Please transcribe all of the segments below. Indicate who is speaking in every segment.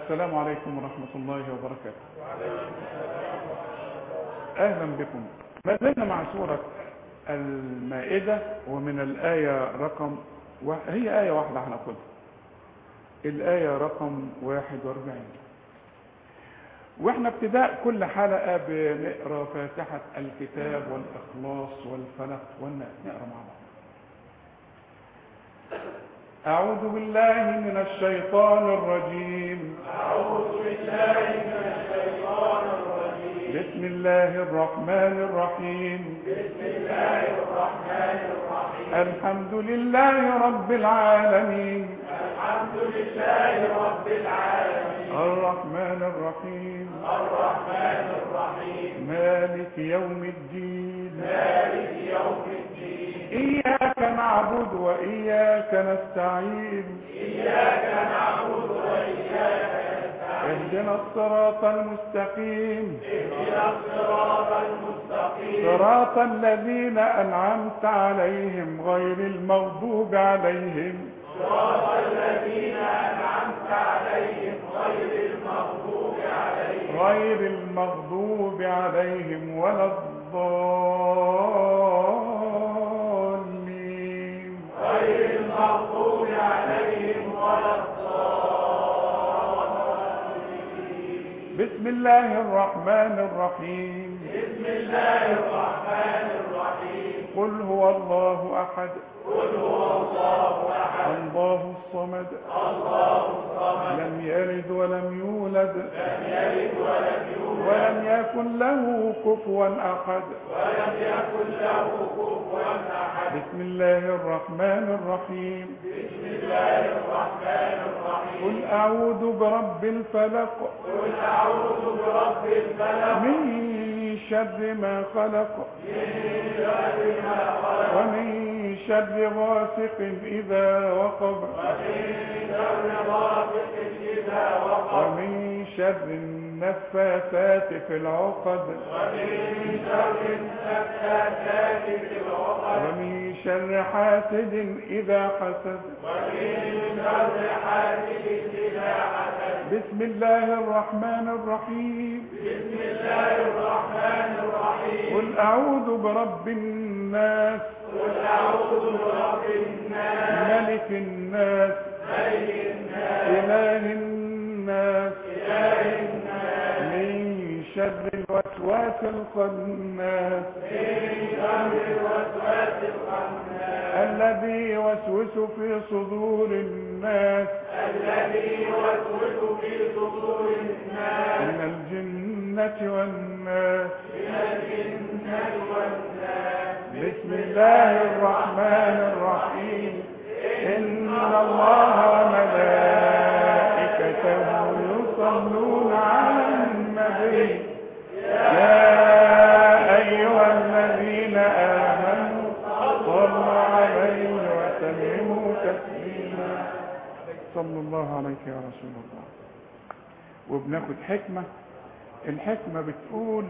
Speaker 1: السلام عليكم ورحمة الله وبركاته أهلا بكم ما زلنا مع سورة المائدة ومن الآية رقم و... هي آية واحدة هناخدها الآية رقم 41 واحنا ابتداء كل حلقة بنقرأ فاتحة الكتاب والإخلاص والفلق والناس نقرأ مع بعض أعوذ بالله من الشيطان الرجيم
Speaker 2: أعوذ بالله من الشيطان الرجيم
Speaker 1: بسم الله الرحمن الرحيم
Speaker 2: بسم الله الرحمن الرحيم
Speaker 1: الحمد لله رب العالمين
Speaker 2: الحمد لله رب العالمين
Speaker 1: الرحمن الرحيم
Speaker 2: الرحمن الرحيم
Speaker 1: مالك يوم الدين
Speaker 2: مالك يوم الدين
Speaker 1: إياك نعبد وإياك نستعين
Speaker 2: إياك نعبد وإياك نستعين
Speaker 1: اهدنا الصراط المستقيم
Speaker 2: اهدنا الصراط المستقيم
Speaker 1: صراط الذين أنعمت عليهم غير المغضوب عليهم
Speaker 2: صراط الذين أنعمت عليهم غير المغضوب عليهم
Speaker 1: غير المغضوب عليهم ولا الضالين
Speaker 2: غير المغضوب عليهم ولا الضالين
Speaker 1: بسم الله الرحمن الرحيم
Speaker 2: بسم الله الرحمن الرحيم
Speaker 1: قل هو الله أحد
Speaker 2: قل هو الله احد
Speaker 1: الله الصمد
Speaker 2: الله الصمد
Speaker 1: لم يلد ولم يولد
Speaker 2: لم يلد ولم يولد
Speaker 1: ولم يكن له كفوا أحد
Speaker 2: ولم يكن له كفوا احد
Speaker 1: بسم الله الرحمن الرحيم
Speaker 2: بسم الله الرحمن الرحيم
Speaker 1: قل أعوذ برب الفلق
Speaker 2: قل اعوذ برب الفلق
Speaker 1: من شر ما خلق
Speaker 2: من شر ما خلق
Speaker 1: ومن شر غاسق إذا وقب
Speaker 2: ومن شر غاسق اذا وقب
Speaker 1: ومن شر النفاثات في العقد
Speaker 2: ومن شر النفاثات في العقد
Speaker 1: ومن شر حاسد إذا حسد
Speaker 2: ومن شر حاسد اذا حسد
Speaker 1: بسم الله الرحمن الرحيم
Speaker 2: بسم الله الرحمن الرحيم
Speaker 1: قل أعوذ برب الناس
Speaker 2: قل اعوذ برب الناس
Speaker 1: ملك الناس
Speaker 2: ملك الناس
Speaker 1: إله الناس
Speaker 2: اله الناس
Speaker 1: من شر الوسواس الخناس
Speaker 2: من شر الوسواس الخناس
Speaker 1: الذي يوسوس في صدور الناس
Speaker 2: الذي يوسوس في صدور الناس
Speaker 1: من الجنة والناس
Speaker 2: من الجنة والناس
Speaker 1: بسم الله الرحمن الرحيم إن الله وملائكته يصلون على النبي يا أيها الذين آمنوا صلوا عليه وسلموا تسليما صلى الله عليك يا رسول الله وبناخد حكمة الحكمة بتقول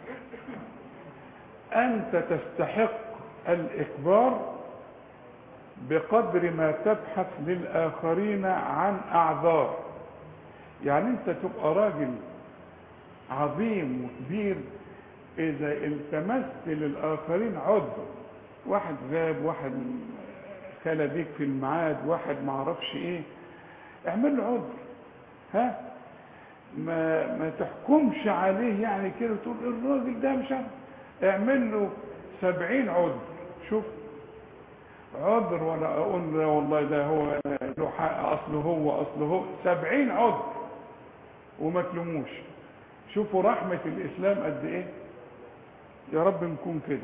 Speaker 1: أنت تستحق الإكبار بقدر ما تبحث للآخرين عن أعذار يعني أنت تبقى راجل عظيم وكبير إذا التمست للآخرين عذر واحد غاب واحد خلى بيك في الميعاد واحد معرفش ايه اعمل له عذر ها ما ما تحكمش عليه يعني كده تقول الراجل ده مش عارف اعمل له سبعين عذر شوف عذر ولا اقول لا والله ده هو له حق اصله هو اصله هو سبعين عذر وما تلوموش شوفوا رحمة الاسلام قد ايه يا رب نكون كده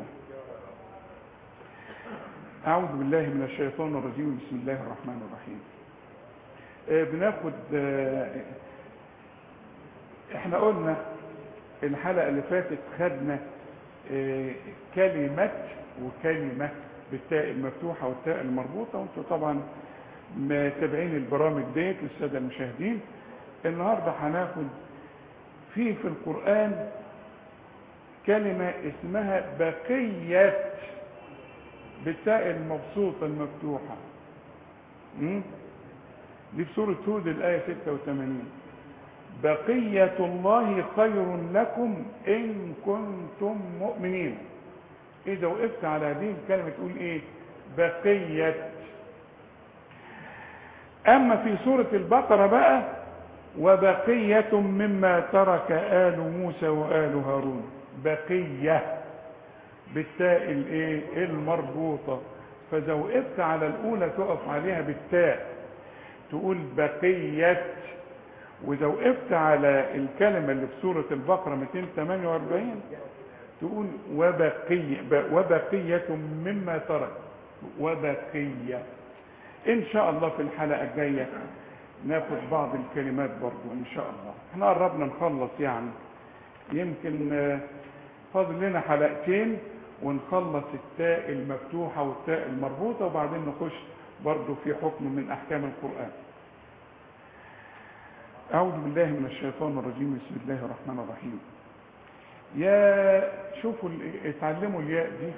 Speaker 1: اعوذ بالله من الشيطان الرجيم بسم الله الرحمن الرحيم آه، بناخد آه، احنا قلنا الحلقة اللي فاتت خدنا آه، كلمة وكلمة بالتاء المفتوحة والتاء المربوطة وانتوا طبعا متابعين البرامج ديت للسادة المشاهدين النهاردة هناخد في في القرآن كلمة اسمها بقية بالتاء المبسوطة المفتوحة م? دي في سورة هود الآية 86 بقية الله خير لكم إن كنتم مؤمنين إذا وقفت على هذه الكلمة تقول إيه بقية أما في سورة البقرة بقى وبقية مما ترك آل موسى وآل هارون بقية بالتاء الايه المربوطة فإذا وقفت على الأولى تقف عليها بالتاء تقول بقية وإذا وقفت على الكلمة اللي في سورة البقرة 248 تقول وبقية وبقية مما ترك وبقية إن شاء الله في الحلقة الجاية ناخد بعض الكلمات برضو إن شاء الله احنا قربنا نخلص يعني يمكن آه، فاضل لنا حلقتين ونخلص التاء المفتوحة والتاء المربوطة وبعدين نخش برضو في حكم من أحكام القرآن أعوذ بالله من الشيطان الرجيم بسم الله الرحمن الرحيم يا شوفوا ال- اتعلموا الياء دي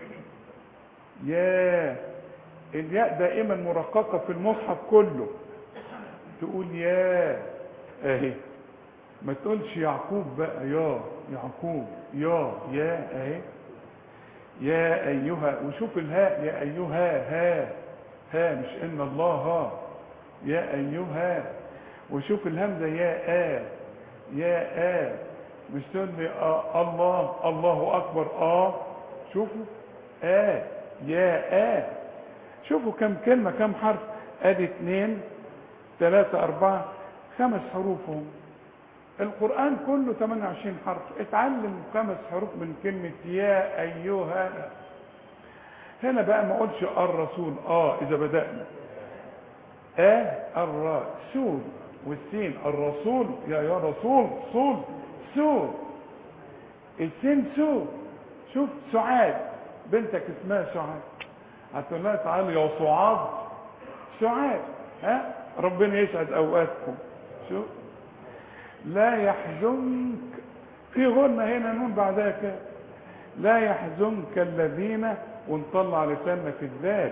Speaker 1: يا الياء دائما مرققة في المصحف كله تقول يا اهي ما تقولش يعقوب بقى يا يعقوب يا يا اهي يا ايها وشوف الهاء يا ايها ها ها مش ان الله ها يا ايها وشوف الهمزه يا آ يا آ مش تقول لي آه الله الله اكبر اه شوفوا آ يا آ شوفوا كم كلمه كم حرف ادي اثنين ثلاثة أربعة خمس حروفهم القرآن كله 28 حرف اتعلم خمس حروف من كلمة يا أيها هنا بقى ما اقولش الرسول اه إذا بدأنا آه الرسول والسين الرسول يا يا رسول صول سو السين سو شوف سعاد بنتك اسمها سعاد هتقول لها تعالي يا سعاد سعاد ها ربنا يسعد اوقاتكم شوف لا يحزنك في غنة هنا نون بعدها كده لا يحزنك الذين ونطلع لساننا في الذال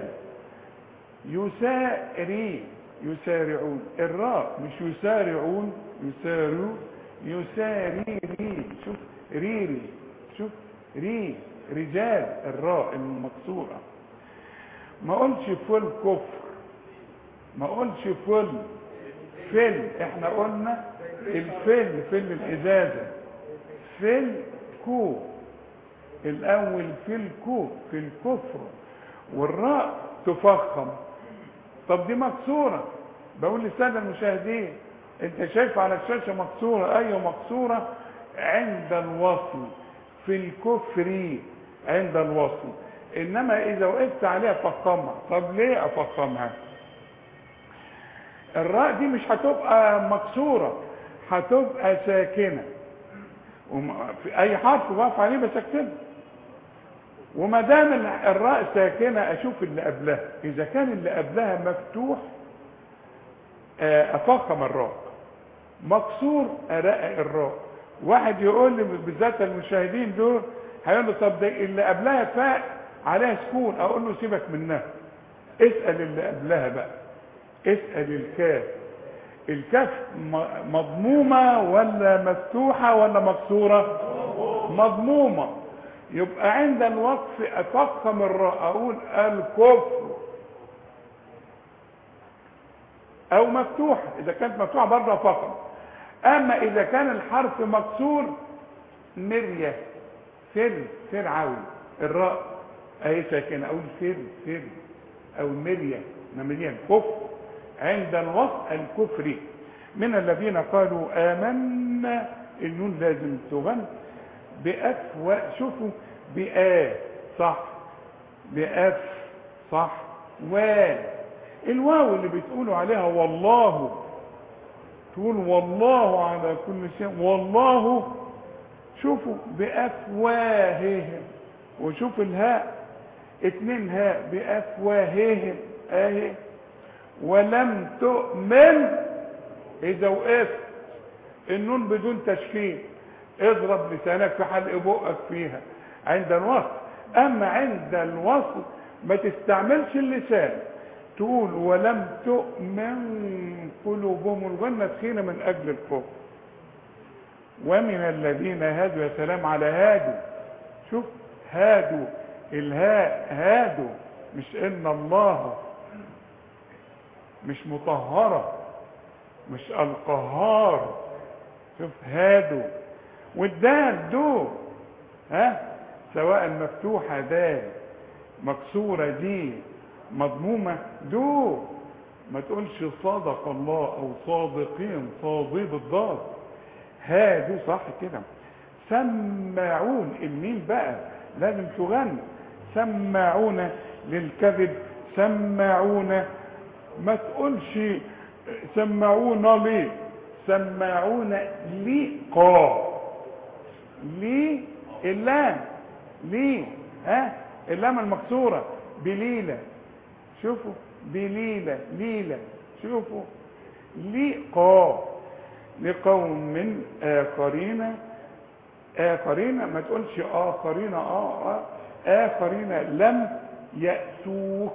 Speaker 1: يساري يسارعون الراء مش يسارعون يساروا يساري ري شوف ريري شوف ري رجال الراء المكسورة ما قلش فل كفر ما قلش فل فل احنا قلنا الفل فل الازازة فل كو الاول في الكو في الكفر والراء تفخم طب دي مكسورة بقول للسادة المشاهدين انت شايف على الشاشة مكسورة ايوه مكسورة عند الوصل في الكفر عند الوصل انما اذا وقفت عليها فخمها طب ليه افخمها الراء دي مش هتبقى مكسورة هتبقى ساكنة وم- في اي حرف بقف عليه بسكتنه وما دام ال- الراء ساكنه اشوف اللي قبلها اذا كان اللي قبلها مفتوح آه، افخم الراء مكسور ارقق الراء واحد يقول لي بالذات المشاهدين دول هيقول له طب ده اللي قبلها فاء عليها سكون اقول له سيبك منها اسال اللي قبلها بقى اسال الكاف الكاف م- مضمومه ولا مفتوحه ولا مكسوره مضمومه يبقى عند الوقف افخم الراء اقول الكفر او مفتوحه اذا كانت مفتوحه برضه افخم اما اذا كان الحرف مكسور مريه فر فرعون الراء اهي ساكنه اقول فر فر او مريه مريه كفر عند الوصف الكفري من الذين قالوا آمنا النون لازم تغن بأفوى شوفوا بآ صح بأف صح و الواو اللي بتقولوا عليها والله تقول والله على كل شيء والله شوفوا بأفواههم وشوف الهاء اتنين هاء بأفواههم اهي ولم تؤمن اذا وقفت النون بدون تشكيل اضرب لسانك في حلق بقك فيها عند الوصل اما عند الوصل ما تستعملش اللسان تقول ولم تؤمن قلوبهم الغنة تخينة من اجل الكفر ومن الذين هادوا يا سلام على هادوا شوف هادوا الهاء هادوا مش ان الله مش مطهرة مش القهار شوف هادوا والدال دو ها سواء مفتوحة دال مكسورة دي مضمومة دو ما تقولش صدق الله او صادقين صادي بالضاد هادوا صح كده سماعون الميم بقى لازم تغني سماعون للكذب سماعون ما تقولش سماعون ليه سماعون لقا ليه اللام ليه ها اللام المكسورة بليلة شوفوا بليلة ليلة شوفوا لقا لقوم آخرين آخرين ما تقولش آخرين آه, آه آخرين لم يأتوك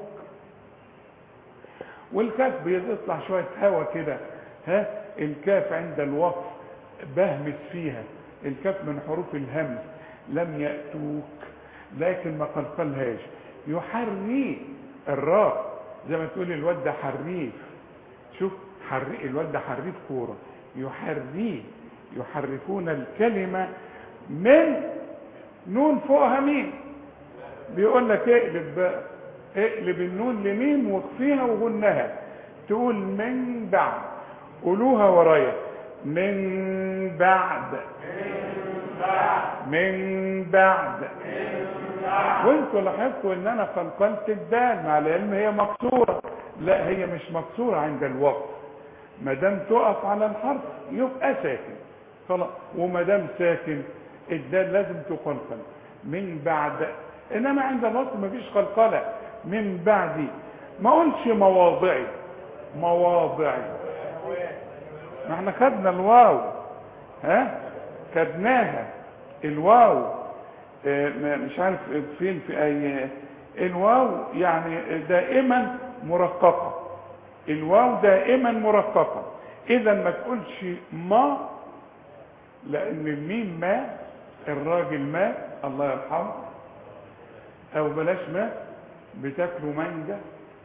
Speaker 1: والكاف بيطلع شوية هوا كده ها الكاف عند الوقف بهمس فيها الكاف من حروف الهمس لم يأتوك لكن ما قلقلهاش يحري الراء زي ما تقول الواد ده حريف شوف حري الواد ده حريف كوره يحري يحرفون الكلمه من نون فوقها ميم بيقول لك اقلب بقى اقلب النون لميم واخفيها وغنها تقول من بعد قولوها ورايا من بعد من بعد وانتوا لاحظتوا ان انا قلقلت الدال مع العلم هي مكسوره لا هي مش مكسوره عند الوقف ما دام تقف على الحرف يبقى ساكن خلاص وما دام ساكن الدال لازم تقلقل من بعد انما عند الوقف مفيش قلقله من بعد ما اقولش مواضعي مواضعي ما احنا خدنا الواو ها خدناها الواو اه مش عارف فين في اي الواو يعني دائما مرققه الواو دائما مرققه اذا ما تقولش ما لان الميم ما الراجل ما الله يرحمه او بلاش ما بتاكلوا مانجا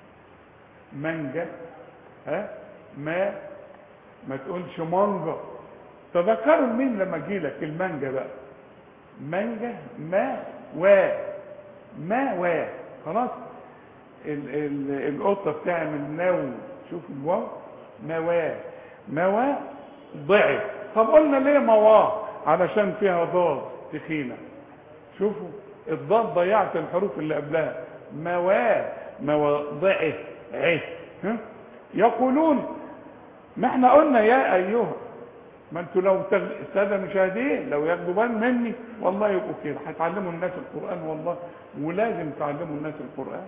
Speaker 1: مانجا ها ما ما تقولش مانجا تذكروا الميم لما اجي لك المانجا بقى مانجا ما و ما و خلاص ال ال القطه بتعمل نو شوف الواو موا موا ضعف طب قلنا ليه مواه علشان فيها ضاد تخينه شوفوا الضاد ضيعت الحروف اللي قبلها موا مواضعه عه ها؟ يقولون ما احنا قلنا يا ايها ما انتوا لو تغ... الساده المشاهدين لو ياخدوا بال مني والله يبقوا كده هتعلموا الناس القران والله ولازم تعلموا الناس القران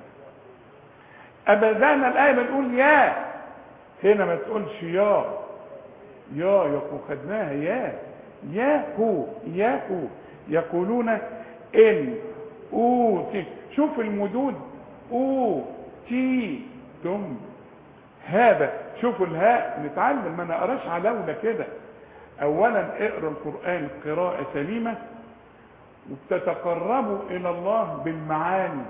Speaker 1: ابدا الايه بنقول يا هنا ما تقولش يا يا يقو خدناها يا ياكو ياكو يقولون ان اوتي شوف المدود او تي تم هذا شوفوا الهاء نتعلم ما نقراش علولة كده اولا اقرا القران قراءه سليمه وبتتقربوا الى الله بالمعاني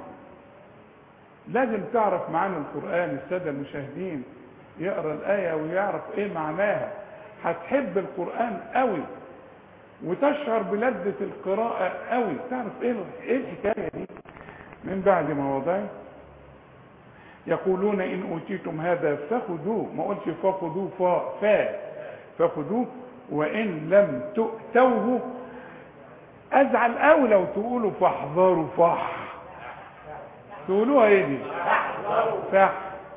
Speaker 1: لازم تعرف معاني القران الساده المشاهدين يقرا الايه ويعرف ايه معناها هتحب القران قوي وتشعر بلذة القراءة قوي تعرف ايه ايه الحكاية دي من بعد مواضيع يقولون ان اوتيتم هذا فخذوه ما قلتش فخذوه فا فا فخذوه وان لم تؤتوه ازعل قوي لو تقولوا فاحذروا فح تقولوها ايه دي فح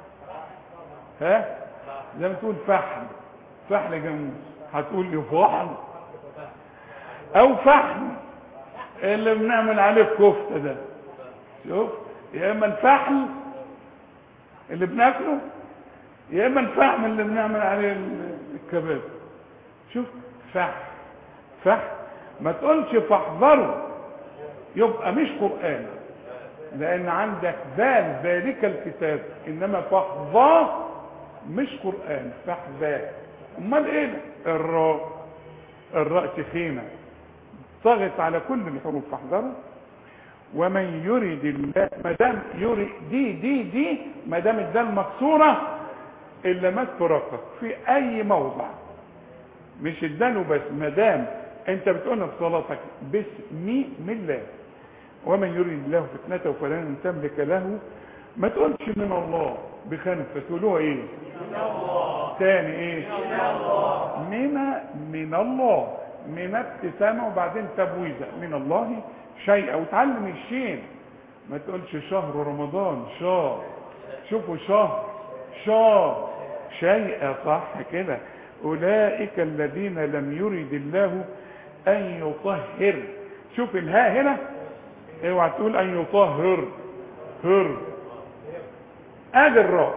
Speaker 1: ها زي ما تقول فحل فحل جاموس هتقول لي فحل او فحم اللي بنعمل عليه الكفته ده شوف يا اما الفحل اللي بناكله يا اما الفحم اللي بنعمل عليه الكباب شوف فحم فحم ما تقولش فاحذروا يبقى مش قران لان عندك ذال ذلك الكتاب انما فاحظى مش قران فاحذى امال ايه الراء الراء تخينة طغت على كل الحروف فاحذروا ومن يرد الله ما دام يرد دي دي دي ما دام الدال مكسوره الا ما ترقق في اي موضع مش الدال وبس ما دام انت بتقولها في صلاتك باسم الله ومن يريد الله فتنته فلن تملك له ما تقولش من الله بخنفه تقولوها ايه
Speaker 2: من الله
Speaker 1: تاني ايه
Speaker 2: من الله
Speaker 1: من من الله من ابتسامة وبعدين تبويزة من الله شيئا وتعلم الشين ما تقولش شهر رمضان شهر شوفوا شهر شهر شيئا صح كده أولئك الذين لم يرد الله أن يطهر شوف الهاء هنا اوعى تقول أن يطهر هر ادي الراء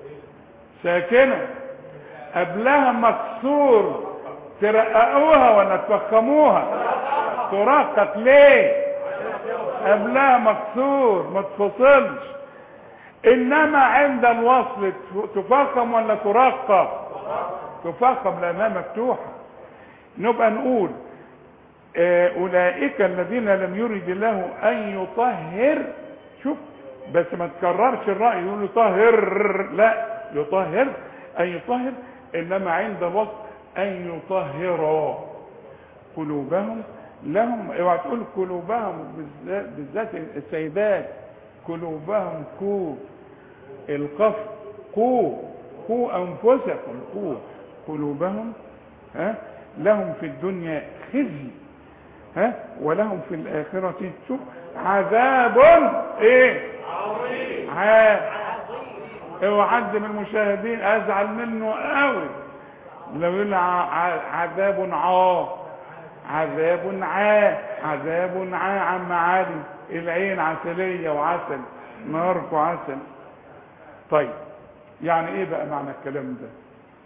Speaker 1: ساكنه قبلها مكسور ترققوها ولا تفخموها ترقق ليه قبلها مكسور ما تفصلش انما عند الوصل تفخم ولا ترقق تفخم لانها مفتوحه نبقى نقول آه، اولئك الذين لم يرد الله ان يطهر شوف بس ما تكررش الراي يقول يطهر لا يطهر ان يطهر انما عند الوصف ان يطهر قلوبهم لهم اوعى تقول قلوبهم بالذات, بالذات السيدات قلوبهم كو القف قو قو انفسكم قو قلوبهم ها لهم في الدنيا خزي ها ولهم في الاخره شوف عذاب ايه
Speaker 2: عظيم
Speaker 1: عاد اوعى حد من المشاهدين ازعل منه قوي لو يقول ع- ع- عذاب عا عذاب عا عذاب عا عم علي العين عسلية وعسل ناركو عسل طيب يعني ايه بقى معنى الكلام ده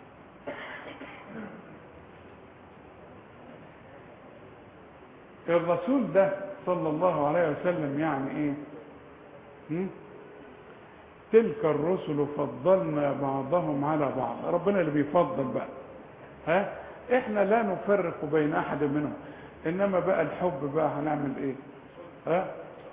Speaker 1: الرسول ده صلى الله عليه وسلم يعني ايه هم؟ تلك الرسل فضلنا بعضهم على بعض ربنا اللي بيفضل بقى ها احنا لا نفرق بين احد منهم انما بقى الحب بقى هنعمل ايه ها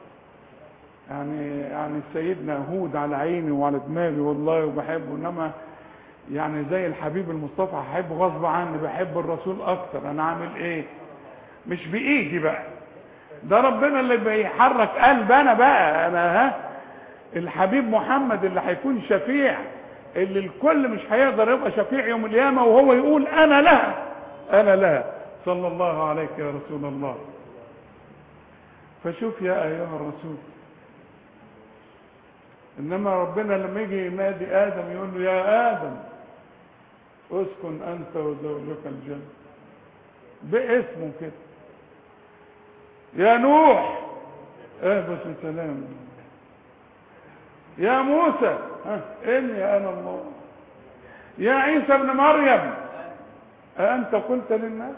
Speaker 1: يعني يعني سيدنا هود على عيني وعلى دماغي والله وبحبه انما يعني زي الحبيب المصطفى هحبه غصب عني بحب الرسول اكتر انا عامل ايه مش بايدي بقى ده ربنا اللي بيحرك قلب انا بقى انا ها الحبيب محمد اللي هيكون شفيع اللي الكل مش هيقدر يبقى شفيع يوم القيامه وهو يقول انا لها انا لها صلى الله عليك يا رسول الله فشوف يا ايها الرسول انما ربنا لما يجي ينادي ادم يقول له يا ادم اسكن انت وزوجك الجنه باسمه كده يا نوح اهبط بسلام يا موسى ها اني انا الله يا عيسى ابن مريم أأنت قلت للناس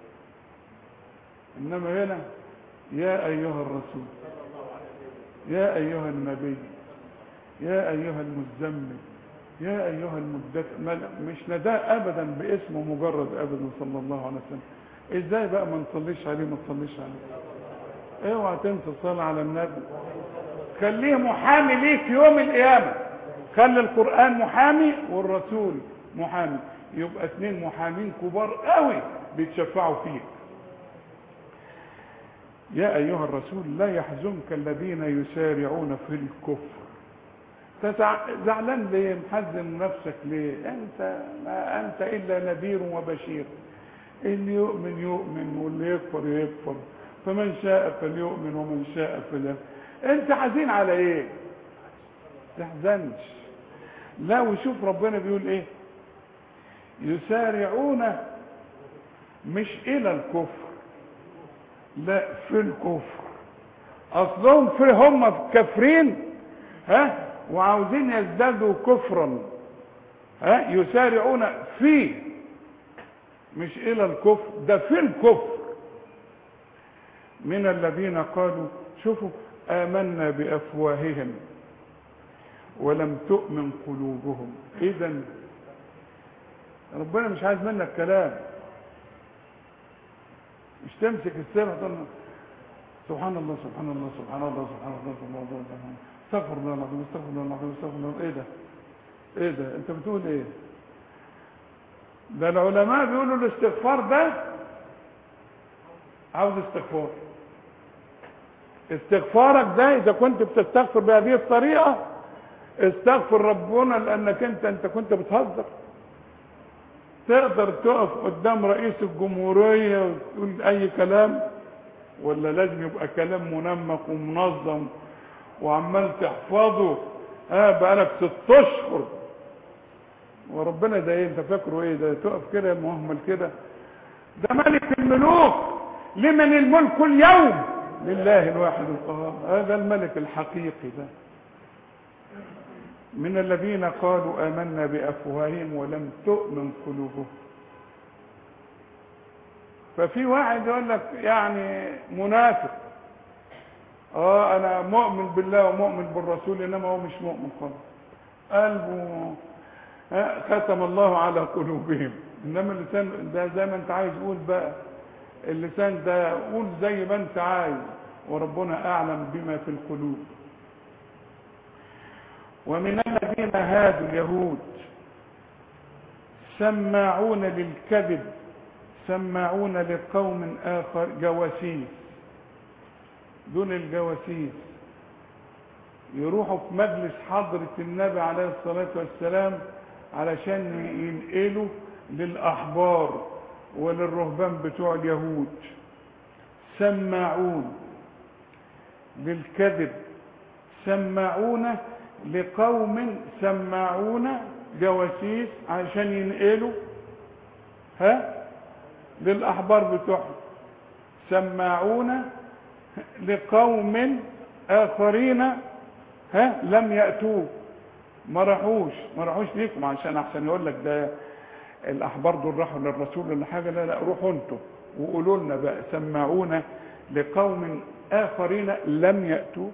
Speaker 1: إنما هنا يا أيها الرسول يا أيها النبي يا أيها المزمل يا أيها المدثر ما- مش نداء أبدا باسمه مجرد أبدا صلى الله عليه وسلم إزاي بقى ما نصليش عليه ما تصليش عليه اوعى تنسى الصلاة على النبي خليه محامي ليك يوم القيامة خلي القرآن محامي والرسول محامي يبقى اتنين محامين كبار قوي بيتشفعوا فيك يا أيها الرسول لا يحزنك الذين يسارعون في الكفر تزع- زعلان ليه محزن نفسك ليه انت ما انت الا نذير وبشير اللي يؤمن يؤمن واللي يكفر يكفر فمن شاء فليؤمن ومن شاء فليكفر انت حزين على ايه تحزنش لا وشوف ربنا بيقول ايه يسارعون مش الى الكفر لا في الكفر اصلهم في هم كافرين ها وعاوزين يزدادوا كفرا ها يسارعون في مش الى الكفر ده في الكفر من الذين قالوا شوفوا آمنا بأفواههم ولم تؤمن قلوبهم إذا ربنا مش عايز منك كلام مش تمسك السبحة تقول سبحان الله سبحان الله سبحان الله سبحان الله سبحان الله سبحان الله استغفر الله العظيم استغفر الله العظيم استغفر الله ايه ده ايه ده انت بتقول ايه ده العلماء بيقولوا الاستغفار ده عاوز استغفار استغفارك ده اذا كنت بتستغفر بهذه الطريقه استغفر ربنا لانك انت انت كنت بتهزر تقدر تقف قدام رئيس الجمهوريه وتقول اي كلام ولا لازم يبقى كلام منمق ومنظم وعمال تحفظه ها بقالك ست اشهر وربنا ده ايه انت فاكره ايه ده تقف كده مهمل كده ده ملك الملوك لمن الملك اليوم لله الواحد القهار هذا الملك الحقيقي ده من الذين قالوا آمنا بأفواههم ولم تؤمن قلوبهم ففي واحد يقول لك يعني منافق اه انا مؤمن بالله ومؤمن بالرسول انما هو مش مؤمن خالص قلبه آه ختم الله على قلوبهم انما اللسان ده زي ما انت عايز قول بقى اللسان ده قول زي ما انت عايز وربنا اعلم بما في القلوب ومن الذين هادوا اليهود سماعون للكذب سماعون لقوم اخر جواسيس دون الجواسيس يروحوا في مجلس حضرة النبي عليه الصلاة والسلام علشان ينقلوا للأحبار وللرهبان بتوع اليهود سماعون للكذب سماعون لقوم سماعون جواسيس عشان ينقلوا ها للأحبار بتوعهم سماعون لقوم آخرين ها لم يأتوه ما راحوش ما راحوش ليكم عشان احسن يقول لك ده الاحبار دول راحوا للرسول ولا حاجه لا لا روحوا انتوا وقولوا لنا بقى سمعونا لقوم اخرين لم ياتوا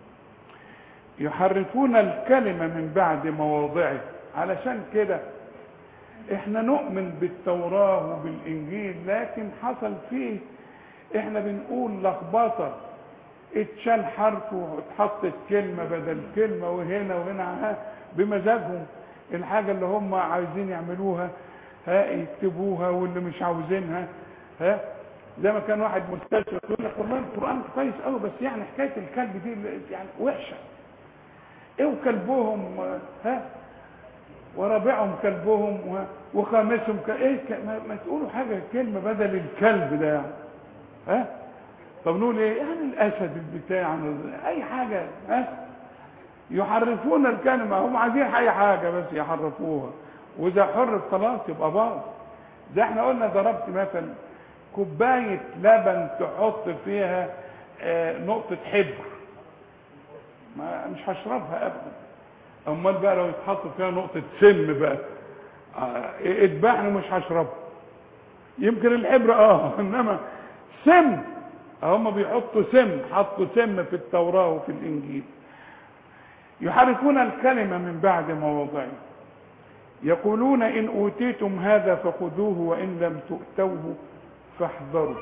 Speaker 1: يحرفون الكلمه من بعد مواضعه علشان كده احنا نؤمن بالتوراه وبالانجيل لكن حصل فيه احنا بنقول لخبطه اتشال حرف واتحطت كلمة بدل كلمة وهنا وهنا بمزاجهم الحاجة اللي هم عايزين يعملوها ها يكتبوها واللي مش عاوزينها ها زي ما كان واحد مستشرق يقول لك والله القرآن كويس قوي بس يعني حكاية الكلب دي يعني وحشة ايه وكلبهم ها ورابعهم كلبهم وخامسهم ك... ايه ك... ما... ما تقولوا حاجة كلمة بدل الكلب ده يعني ها طب نقول ايه يعني الاسد البتاع اي حاجه ها يحرفون الكلمه هم عايزين اي حاجه بس يحرفوها واذا حرف خلاص يبقى باظ زي احنا قلنا ضربت مثلا كوبايه لبن تحط فيها آه نقطه حبر ما مش هشربها ابدا امال بقى لو يتحط فيها نقطه سم بقى آه اتبعني مش هشربها يمكن الحبر اه انما سم هم بيحطوا سم حطوا سم في التوراة وفي الإنجيل يحرفون الكلمة من بعد مواضعه يقولون إن أوتيتم هذا فخذوه وإن لم تؤتوه فاحذروا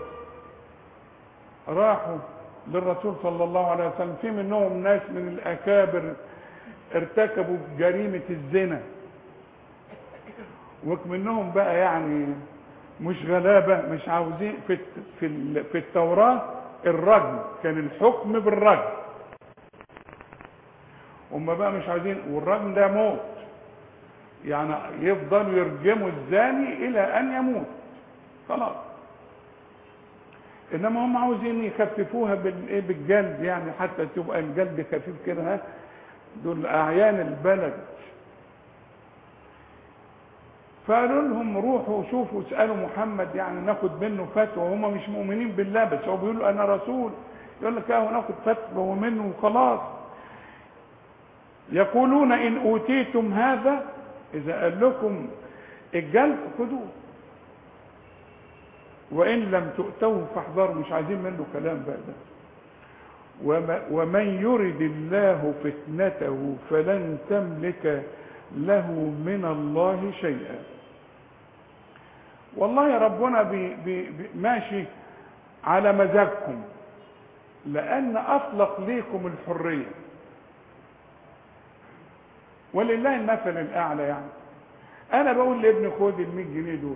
Speaker 1: راحوا للرسول صلى الله عليه وسلم في منهم ناس من الأكابر ارتكبوا جريمة الزنا ومنهم بقى يعني مش غلابة مش عاوزين في في في التوراة الرجم كان الحكم بالرجم هم بقى مش عايزين والرجم ده موت يعني يفضلوا يرجموا الزاني الى ان يموت خلاص انما هم عاوزين يخففوها بالايه بالجلد يعني حتى تبقى الجلد خفيف كده ها دول اعيان البلد فقالوا لهم روحوا شوفوا اسالوا محمد يعني ناخد منه فتوى وهم مش مؤمنين بالله بس هو بيقولوا انا رسول يقول لك اه ناخد فتوى منه وخلاص يقولون ان اوتيتم هذا اذا قال لكم الجلد خذوه وان لم تؤتوه فاحذروا مش عايزين منه كلام بقى ده ومن يرد الله فتنته فلن تملك له من الله شيئا والله ربنا بي بي بي ماشي على مزاجكم لان اطلق ليكم الحريه ولله المثل الاعلى يعني انا بقول لابني خد ال 100 جنيه دول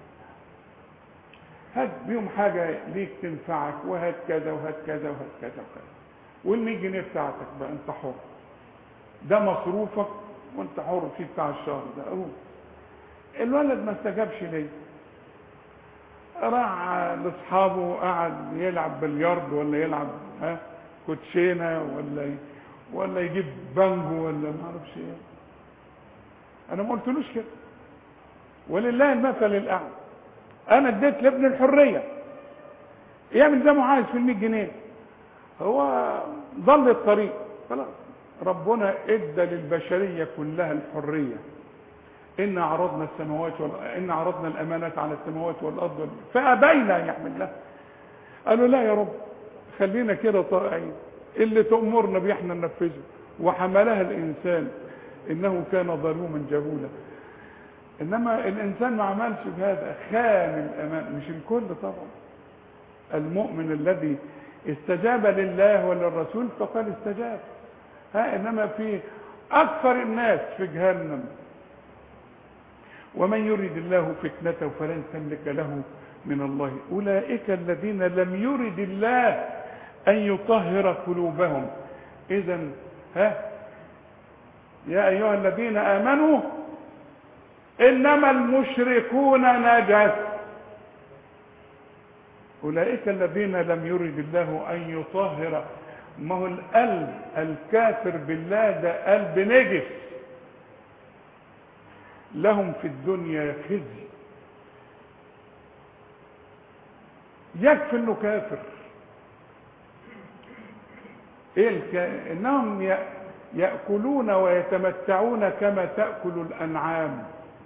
Speaker 1: هات بيهم حاجه ليك تنفعك وهات كذا وهات كذا وهات كذا وكذا وال 100 جنيه بتاعتك بقى انت حر ده مصروفك وانت حر فيه بتاع الشهر ده اهو الولد ما استجابش ليه راح لاصحابه قعد يلعب بليارد ولا يلعب ها كوتشينه ولا ولا يجيب بانجو ولا ما اعرفش ايه انا ما قلتلوش كده ولله المثل الاعلى انا اديت لابن الحريه يعمل زي ما عايز في ال 100 جنيه هو ضل الطريق خلاص ربنا ادى للبشريه كلها الحريه إن عرضنا السماوات وال... إن عرضنا الأمانات على السماوات والأرض فأبين أن يحملنها قالوا لا يا رب خلينا كده طائعين اللي تأمرنا بيه احنا ننفذه وحملها الإنسان إنه كان ظلوما جهولا إنما الإنسان ما عملش بهذا خان الأمان مش الكل طبعا المؤمن الذي استجاب لله وللرسول فقد استجاب ها إنما في أكثر الناس في جهنم ومن يرد الله فتنته فلن تملك له من الله أولئك الذين لم يرد الله أن يطهر قلوبهم إذا ها يا أيها الذين آمنوا إنما المشركون نجس أولئك الذين لم يرد الله أن يطهر ما هو القلب الكافر بالله ده قلب نجس لهم في الدنيا خزي يكفي انه كافر ايه الك... انهم ي... ياكلون ويتمتعون كما تاكل الانعام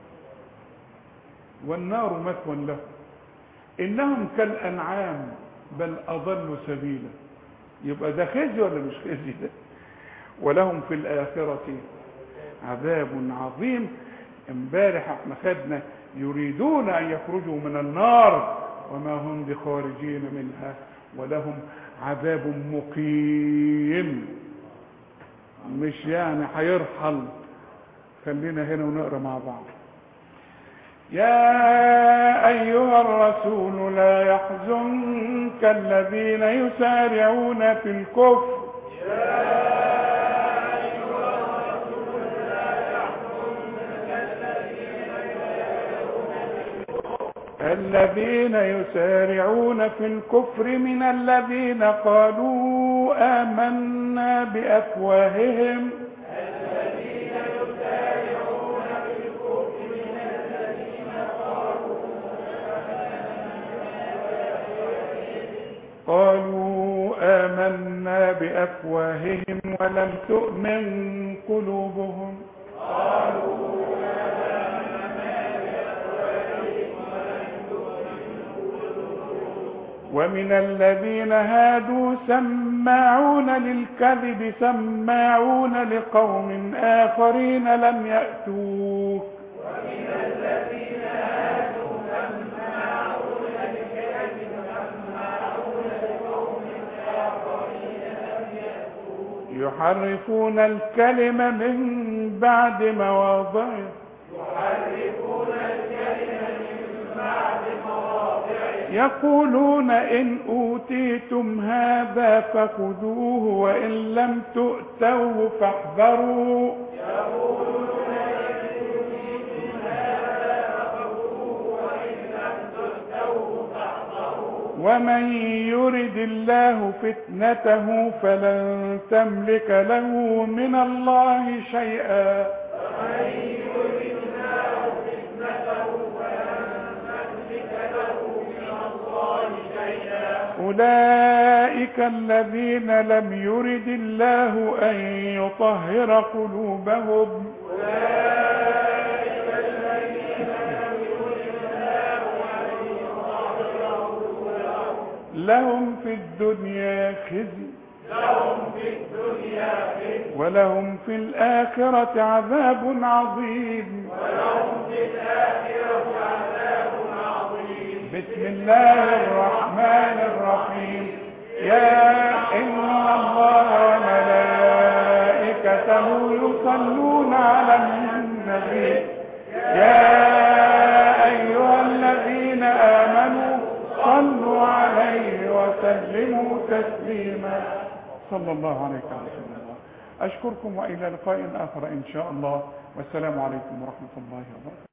Speaker 1: والنار مثوى لهم انهم كالانعام بل اضلوا سبيلا يبقى ده خزي ولا مش خزي ده ولهم في الاخره عذاب عظيم امبارح احنا خدنا يريدون ان يخرجوا من النار وما هم بخارجين منها ولهم عذاب مقيم مش يعني هيرحل خلينا هنا ونقرا مع بعض يا ايها الرسول لا يحزنك الذين يسارعون في الكفر الذين يسارعون في الكفر من الذين قالوا آمنا بأفواههم
Speaker 2: الذين يسارعون في الكفر من الذين
Speaker 1: قالوا آمنا بأفواههم ولم تؤمن قلوبهم
Speaker 2: قالوا
Speaker 1: ومن الذين هادوا سماعون للكذب سماعون لقوم آخرين لم يأتوك
Speaker 2: ومن الذين هادوا سماعون للكذب سماعون لقوم آخرين لم يأتوك
Speaker 1: يحرفون الكلم من بعد مواضعه
Speaker 2: يحرفون الكلم من بعد مواضعه
Speaker 1: يقولون إن أوتيتم هذا فخذوه وإن لم تؤتوه فاحذروا
Speaker 2: يقولون إن أوتيتم هذا فخذوه وإن لم تؤتوه فاحذروا
Speaker 1: ومن يرد الله فتنته فلن تملك له من الله شيئا
Speaker 2: ومن يرد الله فتنته فلن تملك له من الله شيئا
Speaker 1: أولئك الذين لم يرد الله أن يطهر قلوبهم
Speaker 2: أولئك الذين لم يرد الله أن يطهر قلوبهم
Speaker 1: لهم في الدنيا خزي
Speaker 2: لهم في الدنيا خزي
Speaker 1: ولهم في الآخرة عذاب عظيم
Speaker 2: ولهم في الآخرة عذاب عظيم
Speaker 1: بسم الله الرحمن الرحيم يا إن الله وملائكته يصلون على النبي يا أيها الذين آمنوا صلوا عليه وسلموا تسليما صلى الله عليك وسلم أشكركم وإلى لقاء آخر إن شاء الله والسلام عليكم ورحمة الله وبركاته